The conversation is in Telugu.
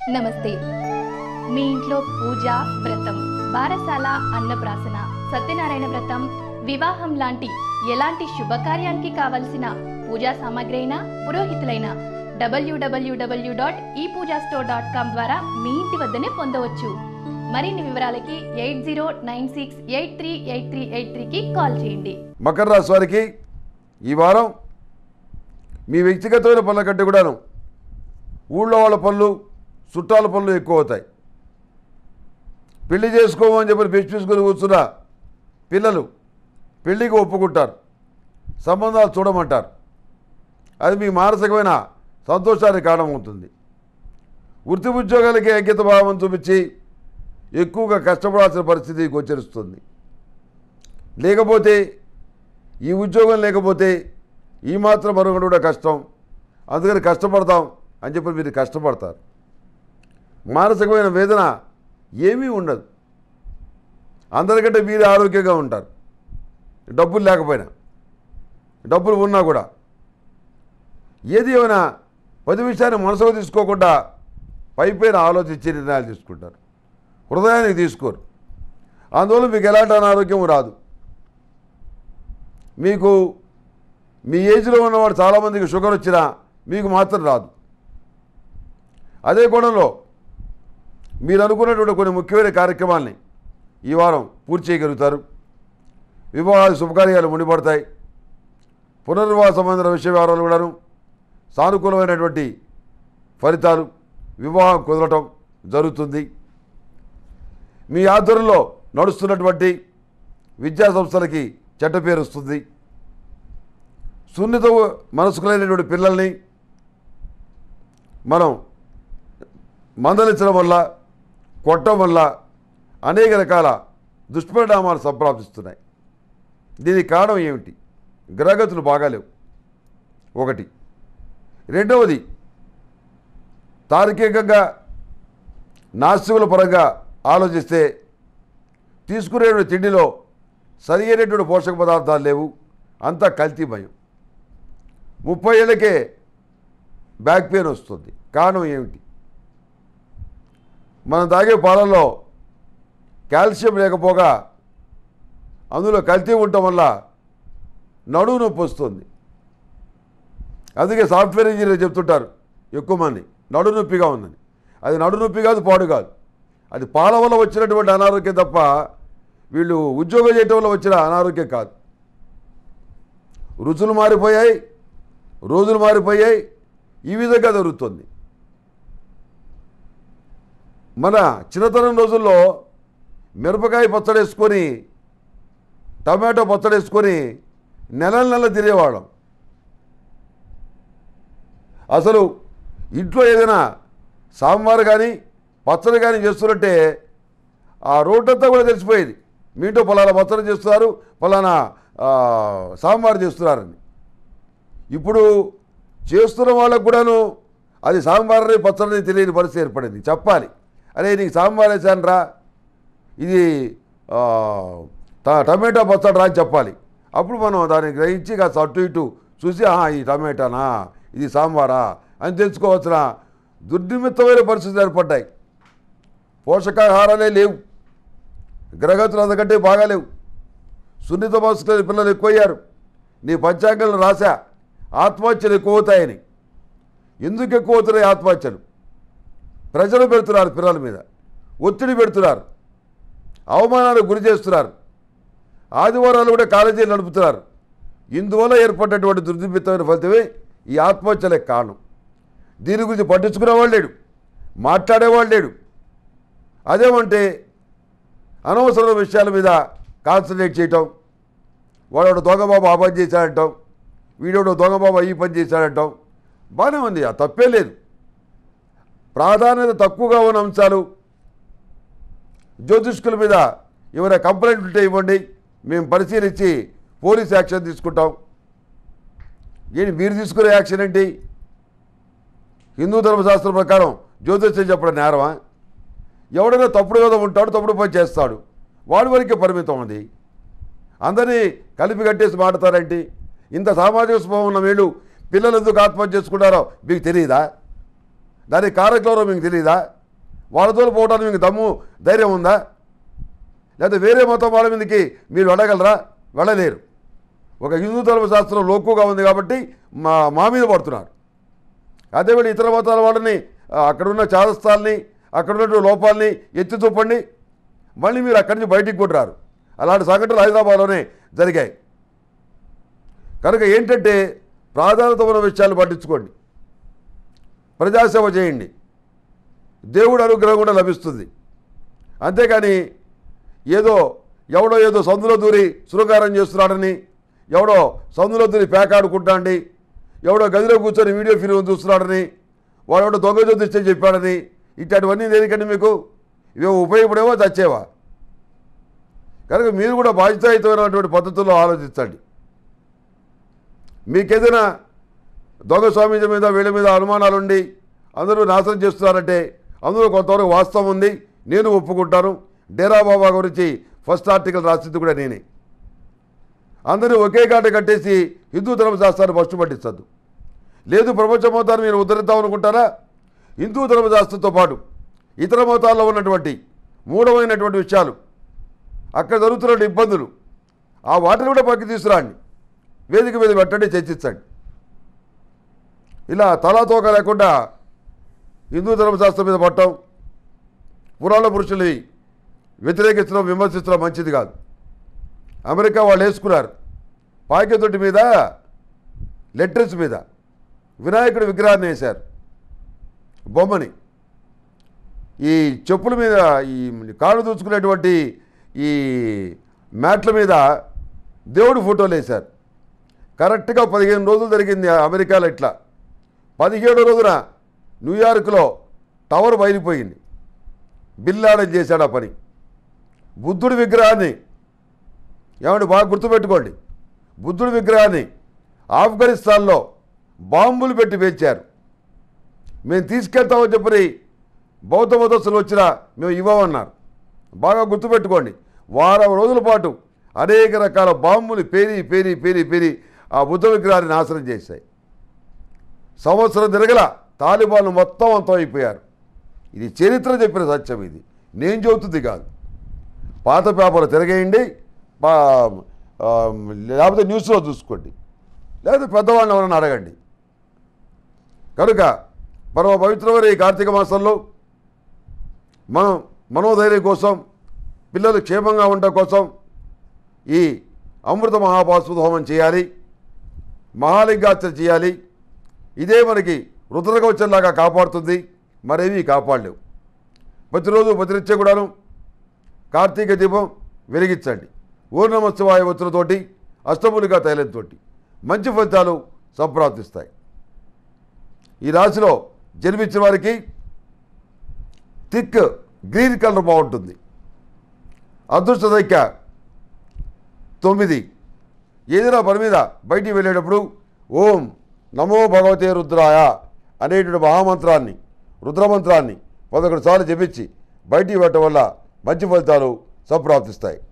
నమస్తే మీ ఇంట్లో పూజ వ్రతం బారసాల అన్నప్రాసన సత్యనారాయణ వ్రతం వివాహం లాంటి ఎలాంటి శుభకార్యానికి కావలసిన పూజా సామాగ్రి అయినా పురోహితులైన డబ్ల్యూడబ్ల్యూడబ్ల్యూ డాట్ ఈ పూజా స్టోర్ డాట్ కామ్ ద్వారా మీ ఇంటి వద్దనే పొందవచ్చు మరిన్ని వివరాలకి eight zero nine six eight three eight three eight త్రీకి కాల్ చేయండి మకర రాశి వారికి ఈ వారం మీ వ్యక్తిగతమైన పనుల కంటే కూడాను ఊళ్ళో వాళ్ళ పనులు చుట్టాల పనులు ఎక్కువ అవుతాయి పెళ్లి చేసుకోమని చెప్పి పెంచి తీసుకొని కూర్చున్న పిల్లలు పెళ్లికి ఒప్పుకుంటారు సంబంధాలు చూడమంటారు అది మీ మానసికమైన సంతోషానికి కారణమవుతుంది వృత్తి ఉద్యోగాలకి అంకిత భావం చూపించి ఎక్కువగా కష్టపడాల్సిన పరిస్థితి గోచరిస్తుంది లేకపోతే ఈ ఉద్యోగం లేకపోతే ఈ మాత్రం మరొకటి కూడా కష్టం అందుకని కష్టపడతాం అని చెప్పి మీరు కష్టపడతారు మానసికమైన వేదన ఏమీ ఉండదు అందరికంటే మీరు ఆరోగ్యంగా ఉంటారు డబ్బులు లేకపోయినా డబ్బులు ఉన్నా కూడా ఏది ఏమైనా పది విషయాన్ని మనసుకు తీసుకోకుండా పైపైన ఆలోచించి నిర్ణయాలు తీసుకుంటారు హృదయానికి తీసుకోరు అందువల్ల మీకు ఎలాంటి అనారోగ్యం రాదు మీకు మీ ఏజ్లో ఉన్నవాడు చాలామందికి షుగర్ వచ్చినా మీకు మాత్రం రాదు అదే కోణంలో మీరు అనుకున్నటువంటి కొన్ని ముఖ్యమైన కార్యక్రమాల్ని ఈ వారం పూర్తి చేయగలుగుతారు వివాహాలు శుభకార్యాలు ముడిపడతాయి పునర్వివాహ సంబంధించిన విషయ వ్యవహారాలు కూడాను సానుకూలమైనటువంటి ఫలితాలు వివాహం కుదరటం జరుగుతుంది మీ ఆధ్వర్యంలో నడుస్తున్నటువంటి విద్యా సంస్థలకి చెడ్డ పేరు వస్తుంది సున్నిత మనసుకులైనటువంటి పిల్లల్ని మనం మందలించడం వల్ల కొట్టడం వల్ల అనేక రకాల దుష్పరిణామాలు సంప్రాప్తిస్తున్నాయి దీనికి కారణం ఏమిటి గ్రహగతులు బాగాలేవు ఒకటి రెండవది తార్కికంగా నాస్తికుల పరంగా ఆలోచిస్తే తీసుకునేటువంటి తిండిలో సరి అయినటువంటి పోషక పదార్థాలు లేవు అంతా కల్తీ భయం ముప్పై ఏళ్ళకే బ్యాక్ పెయిన్ వస్తుంది కారణం ఏమిటి మనం తాగే పాలల్లో కాల్షియం లేకపోగా అందులో కల్తీ ఉండటం వల్ల నడువు నొప్పి వస్తుంది అందుకే సాఫ్ట్వేర్ ఇంజనీర్ చెప్తుంటారు ఎక్కువ మంది నడు నొప్పిగా ఉందని అది నడు నొప్పి కాదు పాడు కాదు అది పాల వల్ల వచ్చినటువంటి అనారోగ్యం తప్ప వీళ్ళు ఉద్యోగం చేయటం వల్ల వచ్చిన అనారోగ్యం కాదు రుచులు మారిపోయాయి రోజులు మారిపోయాయి ఈ విధంగా జరుగుతుంది మన చిన్నతనం రోజుల్లో మిరపకాయ పచ్చడి వేసుకొని టమాటో పచ్చడి వేసుకొని నెల నెల తినేవాళ్ళం అసలు ఇంట్లో ఏదైనా సాంబార్ కానీ పచ్చడి కానీ చేస్తున్నట్టే ఆ రోడ్డంతా కూడా తెలిసిపోయేది మీ ఇంట్లో పలానా పచ్చడి చేస్తున్నారు పలానా ఆ, సాంబార్ చేస్తున్నారని ఇప్పుడు చేస్తున్న వాళ్ళకు కూడాను అది సాంబార్ని పచ్చడిని తెలియని పరిస్థితి ఏర్పడింది చెప్పాలి అరే నీకు సాంబార్ వేసాను రా ఇది ఆ, ట- టమాటా పచ్చడి రా అని చెప్పాలి అప్పుడు మనం దాన్ని గ్రహించి కాస్త అటు ఇటు చూసి ఆహా ఈ టమాటానా ఇది సాంబారా అని తెలుసుకోవచ్చున దుర్నిమిత్తమైన పరిస్థితులు ఏర్పడ్డాయి పోషకాహారాలే లేవు గ్రహగతులు అంతకంటే బాగాలేవు సున్నిత మనసుకుని పిల్లలు ఎక్కువయ్యారు నీ పంచాంగంలో రాశా ఆత్మహత్యలు ఎక్కువ అవుతాయని ఎందుకు ఎక్కువ అవుతున్నాయి ఆత్మహత్యలు ప్రజలు పెడుతున్నారు పిల్లల మీద ఒత్తిడి పెడుతున్నారు అవమానాలకు గురి చేస్తున్నారు ఆదివారాలు కూడా కాలేజీలు నడుపుతున్నారు ఇందువల్ల ఏర్పడినటువంటి దుర్దిమిత్తమైన ఫలితమే ఈ ఆత్మహత్యలకు కారణం దీని గురించి పట్టించుకునేవాడు లేడు మాట్లాడేవాడు లేడు అదేమంటే అనవసరమైన విషయాల మీద కాన్సన్ట్రేట్ చేయటం వాడు దొంగబాబు ఆ పని చేశాడంటాం వీడోడు దొంగబాబు ఈ పని చేశాడంటాం బాగానే ఉంది ఆ తప్పే లేదు ప్రాధాన్యత తక్కువగా ఉన్న అంశాలు జ్యోతిష్కుల మీద ఏమైనా కంప్లైంట్ ఉంటే ఇవ్వండి మేము పరిశీలించి పోలీస్ యాక్షన్ తీసుకుంటాం ఏంటి మీరు తీసుకునే యాక్షన్ ఏంటి హిందూ ధర్మశాస్త్రం ప్రకారం జ్యోతిష్యం చెప్పడం నేరమా ఎవడైనా తప్పుడు విధం ఉంటాడు తప్పుడు పని చేస్తాడు వాడి వరకే పరిమితం ఉంది అందరినీ కలిపి కట్టేసి మాడతారేంటి ఇంత సామాజిక స్వభావం ఉన్న వీళ్ళు పిల్లలు ఎందుకు ఆత్మహత్య చేసుకుంటారో మీకు తెలియదా దానికి కారకులెవరో మీకు తెలియదా వాళ్ళతో పోవడానికి మీకు దమ్ము ధైర్యం ఉందా లేదా వేరే మతం వాళ్ళ మీదకి మీరు వెళ్ళగలరా వెళ్ళలేరు ఒక హిందూ ధర్మ శాస్త్రం లోకుగా ఉంది కాబట్టి మా మా మీద పడుతున్నారు అదే వీళ్ళు ఇతర మతాల వాళ్ళని ఆ, అక్కడున్న చాదస్తాల్ని అక్కడ ఉన్నటువంటి లోపాలని ఎత్తి చూపండి మళ్ళీ మీరు అక్కడి నుంచి బయటికి కూడా రారు అలాంటి సంఘటనలు హైదరాబాద్లోనే జరిగాయి కనుక ఏంటంటే ప్రాధాన్యత ఉన్న విషయాలు పట్టించుకోండి ప్రజాసేవ చేయండి దేవుడు అనుగ్రహం కూడా లభిస్తుంది అంతేకాని ఏదో ఎవడో ఏదో సందులో దూరి శృంగారం చేస్తున్నాడని ఎవడో సందులో దూరి పేకాడుకుంటాండి ఎవడో గదిలో కూర్చొని వీడియో ఫిల్మ్ చూస్తున్నాడని వాడు ఎవడో దొంగ జ్యోతిష్యం చెప్పాడని ఇట్లాంటివన్నీ దేనికండి మీకు ఇవే ఉపయోగపడేవా చచ్చేవా కనుక మీరు కూడా బాధ్యతాయుతమైనటువంటి పద్ధతుల్లో ఆలోచించండి మీకేదైనా దొంగ స్వామీజీ మీద వీళ్ళ మీద అనుమానాలుండి అందరూ నాశనం చేస్తున్నారంటే అందులో కొంతవరకు వాస్తవం ఉంది నేను ఒప్పుకుంటాను డేరా బాబా గురించి ఫస్ట్ ఆర్టికల్ రాసింది కూడా నేనే అందరూ ఒకే కాట కట్టేసి హిందూ ధర్మశాస్త్రాన్ని ఫస్ట్ పట్టించద్దు లేదు ప్రపంచ మతాన్ని మీరు ఉద్ధరిద్దాం అనుకుంటారా హిందూ ధర్మశాస్త్రంతో పాటు ఇతర మతాల్లో ఉన్నటువంటి మూఢమైనటువంటి విషయాలు అక్కడ జరుగుతున్న ఇబ్బందులు ఆ వాటిని కూడా పక్కకి తీసుకురండి వేదిక మీద పెట్టండి చర్చించండి ఇలా తలాతోక లేకుండా హిందూ ధర్మశాస్త్రం మీద పట్టడం పురాణ పురుషుల్ని వ్యతిరేకించడం విమర్శించడం మంచిది కాదు అమెరికా వాళ్ళు వేసుకున్నారు పాకెతొట్టి మీద లెటర్స్ మీద వినాయకుడి విగ్రహాన్ని వేశారు బొమ్మని ఈ చెప్పుల మీద ఈ కాళ్ళు దూచుకునేటువంటి ఈ మ్యాట్ల మీద దేవుడి ఫోటోలు వేశారు కరెక్ట్గా పదిహేను రోజులు జరిగింది అమెరికాలో ఇట్లా పదిహేడో రోజున న్యూయార్క్లో టవర్ బయలిపోయింది బిల్లాడని చేశాడు ఆ పని బుద్ధుడి విగ్రహాన్ని ఏమంటే బాగా గుర్తుపెట్టుకోండి బుద్ధుడి విగ్రహాన్ని ఆఫ్ఘనిస్తాన్లో బాంబులు పెట్టి పేర్చారు మేము తీసుకెళ్తామని చెప్పని బౌద్ధ మతస్థులు వచ్చినా మేము ఇవ్వమన్నారు బాగా గుర్తుపెట్టుకోండి వారం రోజుల పాటు అనేక రకాల బాంబులు పేరి పేరి పేరి పేరి ఆ బుద్ధ విగ్రహాన్ని నాశనం చేశాయి సంవత్సరం తిరగల తాలిబాన్లు మొత్తం అంతం అయిపోయారు ఇది చరిత్ర చెప్పిన సత్యం ఇది నేను చెబుతుంది కాదు పాత పేపర్ తిరగేయండి పా- ఆ, లేకపోతే న్యూస్లో చూసుకోండి లేకపోతే పెద్దవాళ్ళని ఎవరైనా అడగండి కనుక పరమ పవిత్రమైన ఈ కార్తీక మాసంలో మనం మనోధైర్యం కోసం పిల్లలు క్షేమంగా ఉండటం కోసం ఈ అమృత మహాపాస్పద హోమం చేయాలి మహాలింగార్చన చేయాలి ఇదే మనకి రుద్రకవచంలాగా కాపాడుతుంది మరేవి కాపాడలేవు ప్రతిరోజు ప్రతినిత్యం కూడాను కార్తీక దీపం వెలిగించండి ఓం నమ శివాయ ఒత్తులతోటి అష్టములుగా తైలంతో మంచి ఫలితాలు సంప్రాప్తిస్తాయి ఈ రాశిలో జన్మించిన వారికి థిక్ గ్రీన్ కలర్ బాగుంటుంది అదృష్ట సంఖ్య తొమ్మిది ఏదైనా పని మీద బయటికి వెళ్ళేటప్పుడు ఓం నమో భగవతే రుద్రాయ అనేటువంటి మహామంత్రాన్ని రుద్రమంత్రాన్ని పదకొండు సార్లు జపించి బయటికి పెట్టడం వల్ల మంచి ఫలితాలు సంప్రాప్తిస్తాయి